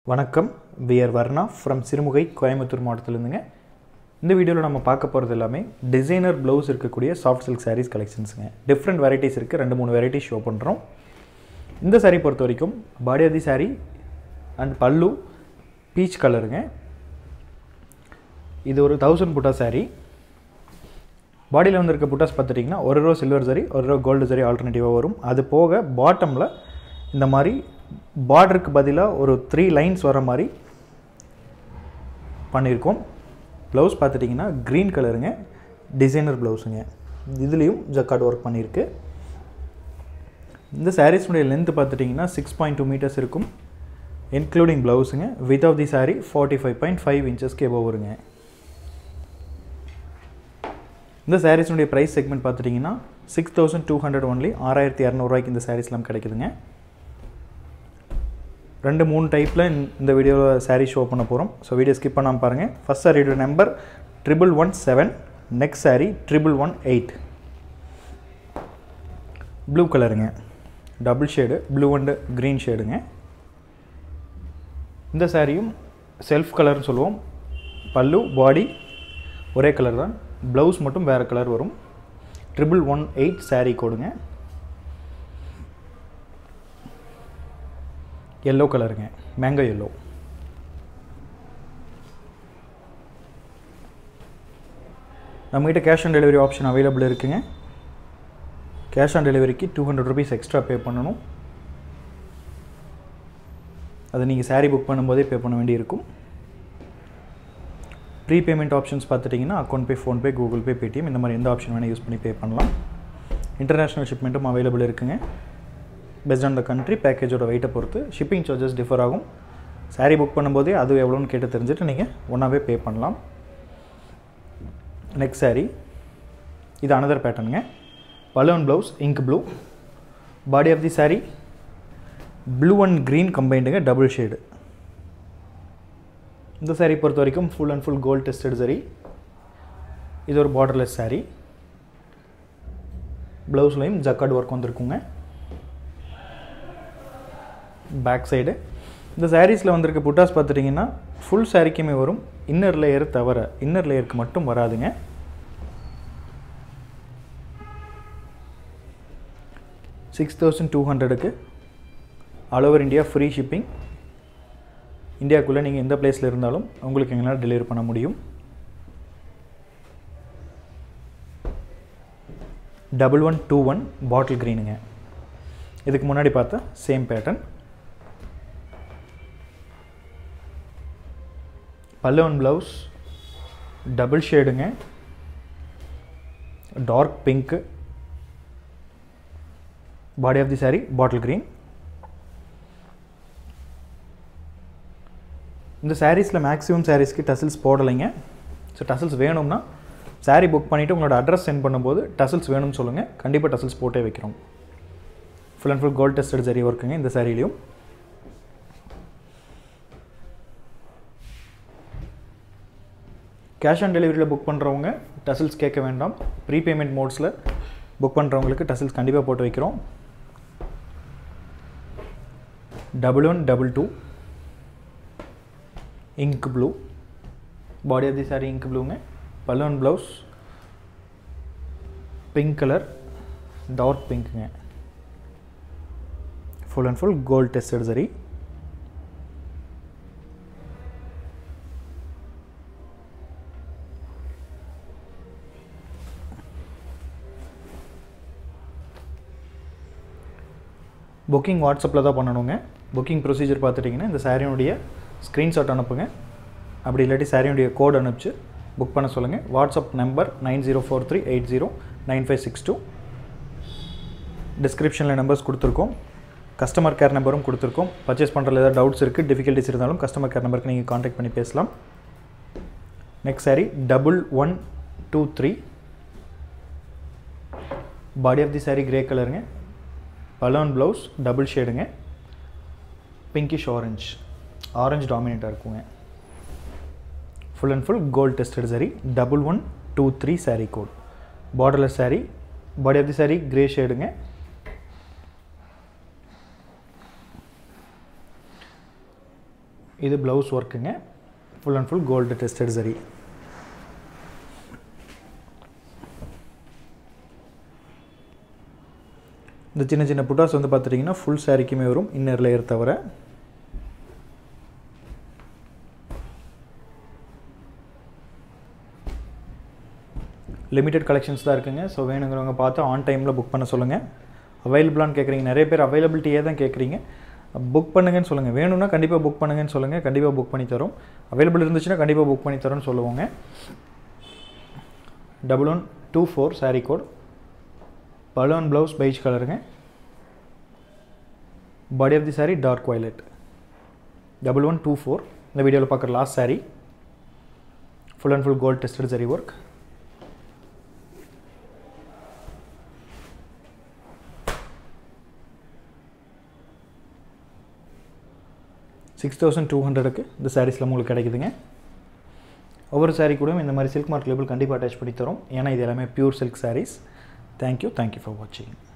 வணக்கம் we are Varna from Sirumugai Coimbatore மாவட்டத்திலேருந்துங்க இந்த வீடியோவில் நம்ம பார்க்க போகிறது எல்லாமே டிசைனர் ப்ளவுஸ் இருக்கக்கூடிய சாஃப்ட் சில்க் சாரீஸ் கலெக்ஷன்ஸுங்க டிஃப்ரெண்ட் வெரைட்டிஸ் இருக்குது ரெண்டு மூணு வெரைட்டிஸ் ஷோ பண்ணுறோம் இந்த saree பொறுத்த வரைக்கும் body of the saree and பல்லு பீச் கலருங்க இது ஒரு தௌசண்ட் புட்டா saree பாடியில் வந்திருக்க புட்டாஸ் பார்த்துட்டிங்கன்னா ஒரு ரோ சில்வர் சரி ஒரு ரோ கோல்டு சரி ஆல்டர்னேட்டிவாக வரும் அது போக பாட்டமில் இந்த மாதிரி பார்டருக்கு பதிலாக ஒரு த்ரீ லைன்ஸ் வர மாதிரி பண்ணியிருக்கோம் ப்ளவுஸ் பார்த்துட்டிங்கன்னா க்ரீன் கலருங்க டிசைனர் ப்ளவுஸுங்க இதுலேயும் ஜக்கார்ட் ஒர்க் பண்ணியிருக்கு இந்த சாரீஸ்னுடைய லென்த் பார்த்துட்டிங்கன்னா சிக்ஸ் பாயிண்ட் டூ மீட்டர்ஸ் இருக்கும் இன்க்ளூடிங் ப்ளவுஸுங்க width of the saree forty five point five இன்ச்சஸ்க்கு எபோவ் வருங்க இந்த சாரீஸ்னுடைய ப்ரைஸ் செக்மெண்ட் பார்த்துட்டிங்கன்னா six thousand two hundred only ஆறாயிரத்தி இரநூறுவாய்க்கு இந்த சாரீஸ்லாம் கிடைக்குதுங்க ரெண்டு மூணு டைப்பில் இந்த வீடியோவில் சாரீ ஷோ பண்ண போகிறோம் ஸோ வீடியோ ஸ்கிப் பண்ணாமல் பாருங்கள் ஃபஸ்ட் சாரியோட number triple one seven next saree triple one eight blue கலருங்க double shade blue and green ஷேடுங்க இந்த சாரியும் செல்ஃப் கலர்னு சொல்லுவோம் பல்லு பாடி ஒரே கலர் தான் ப்ளவுஸ் மட்டும் வேறு கலர் வரும் ட்ரிபிள் ஒன் எயிட் சாரீ கோடுங்க எல்லோ கலருங்க மேங்கோ எல்லோ நம்மகிட்ட cash on delivery option available இருக்குங்க கேஷ் ஆன் டெலிவரிக்கு two hundred rupees extra pay பண்ணணும் அது நீங்கள் சாரீ புக் பண்ணும்போதே பே பண்ண வேண்டியிருக்கும் ப்ரீ பேமெண்ட் ஆப்ஷன்ஸ் பார்த்துட்டிங்கன்னா account pay PhonePe Google Pay Paytm இந்த மாதிரி எந்த ஆப்ஷன் வேணால் யூஸ் பண்ணி பே பண்ணலாம் இன்டர்நேஷ்னல் ஷிப்மெண்ட்டும் அவைலபிள் இருக்குங்க பெஸ்ட் ஆன் த கண்ட்ரி பேக்கேஜோட வெயிட்டை பொறுத்து ஷிப்பிங் சார்ஜஸ் டிஃபர் ஆகும் சாரீ புக் பண்ணும்போதே அது எவ்வளோன்னு கேட்டு தெரிஞ்சுட்டு நீங்கள் ஒன்றாவே பே பண்ணலாம் நெக்ஸ்ட் சாரீ இது அனதர் பேட்டர்னுங்க balloon blouse ink blue body of the saree blue and green கம்பைண்டுங்க டபுள் ஷேடு இந்த சாரீ பொறுத்த வரைக்கும் full and full gold tested zari இது ஒரு பார்டர்லெஸ் சாரீ ப்ளவுஸ்லையும் ஜக்கார்ட் ஒர்க் வந்திருக்குங்க பேக் சைடு இந்த சாரீஸில் வந்திருக்க புட்டாஸ் பார்த்துட்டிங்கன்னா ஃபுல் சாரீக்குமே வரும் இன்னர் லேயர் தவிர இன்னர் லேயருக்கு மட்டும் வராதுங்க சிக்ஸ் தௌசண்ட் டூ ஹண்ட்ரடுக்கு all over India free shipping இந்தியாவுக்குள்ளே நீங்கள் எந்த பிளேஸில் இருந்தாலும் உங்களுக்கு எங்களால் டெலிவரி பண்ண முடியும் double one two one bottle க்ரீனுங்க இதுக்கு முன்னாடி பார்த்தா சேம் பேட்டர்ன் பல்லவன் ப்ளவுஸ் டபுள் ஷேடுங்க dark pink body of the saree bottle green இந்த சாரீஸில் மேக்ஸிமம் சாரீஸ்க்கு டசில்ஸ் போடலைங்க ஸோ டசில்ஸ் வேணும்னா சாரீ புக் பண்ணிவிட்டு உங்களோட அட்ரஸ் சென்ட் பண்ணும்போது டசில்ஸ் வேணும்னு சொல்லுங்கள் கண்டிப்பாக டசில்ஸ் போட்டே வைக்கிறோம் full and full gold tested zari ஒர்க்குங்க இந்த சாரிலையும் கேஷ் ஆன் டெலிவரியில் புக் பண்ணுறவங்க டசில்ஸ் கேட்க வேண்டாம் ப்ரீ பேமெண்ட் மோட்ஸில் புக் பண்ணுறவங்களுக்கு டசில்ஸ் கண்டிப்பாக போட்டு வைக்கிறோம் double one double two ink blue body of the saree ink ப்ளூங்க balloon blouse pink colour dark பிங்க்குங்க full and full gold tested zari booking வாட்ஸ்அப்பில் தான் பண்ணணுங்க புக்கிங் ப்ரொசீஜர் பார்த்துட்டிங்கன்னா இந்த சாரியினுடைய ஸ்க்ரீன்ஷாட் அனுப்புங்க அப்படி இல்லாட்டி சாரியுடைய கோட் அனுப்பிச்சு புக் பண்ண சொல்லுங்கள் WhatsApp number nine zero four three eight zero nine five six two டிஸ்கிரிப்ஷனில் நம்பர்ஸ் கொடுத்துருக்கோம் கஸ்டமர் கேர் நம்பரும் கொடுத்துருக்கோம் பர்ச்சேஸ் பண்ணுறதுல ஏதாவது டவுட்ஸ் இருக்குது டிஃபிகல்ட்டிஸ் இருந்தாலும் கஸ்டமர் கேர் நம்பருக்கு நீங்கள் காண்டாக்ட் பண்ணி பேசலாம் next saree double one two three body of the saree grey கலருங்க பலூன் ப்ளவுஸ் டபுள் ஷேடுங்க பிங்கிஷ் ஆரஞ்ச் ஆரஞ்ச் டாமினேட்டாக இருக்குங்க full and full gold tested zari double one two three saree code borderless saree body of the saree grey ஷேடுங்க இது blouse ஒர்க்குங்க full and full gold tested zari இந்த சின்ன சின்ன புட்டாஸ் வந்து பார்த்துட்டிங்கன்னா ஃபுல் சாரிக்குமே வரும் இன்னர் லேயர் தவிர லிமிடெட் கலெக்ஷன்ஸ் தான் இருக்குங்க ஸோ வேணுங்கிறவங்க பார்த்து ஆன் டைமில் புக் பண்ண சொல்லுங்கள் அவைலபிளான்னு கேட்குறீங்க நிறைய பேர் அவைலபிலிட்டியே தான் கேட்குறீங்க புக் பண்ணுங்கன்னு சொல்லுங்கள் வேணும்னா கண்டிப்பாக புக் பண்ணுங்கன்னு சொல்லுங்கள் கண்டிப்பாக புக் பண்ணி தரோம் அவைலபிள் இருந்துச்சுன்னா கண்டிப்பாக புக் பண்ணி தரோம்னு சொல்லுவோங்க double one two four saree code balloon blouse peach கலருங்க body of the saree dark violet double one two four இந்த வீடியோவில் பார்க்குற last saree full and full gold tested zari work six thousand two ஹண்ட்ரடுக்கு இந்த சாரீஸில் உங்களுக்கு கிடைக்குதுங்க ஒவ்வொரு சாரீ கூடயும் இந்த மாதிரி சில்க் மார்க் லேபிள் கண்டிப்பாக அட்டாச் பண்ணி தரோம் ஏன்னா இது எல்லாமே pure silk sarees thank you thank you for வாட்சிங்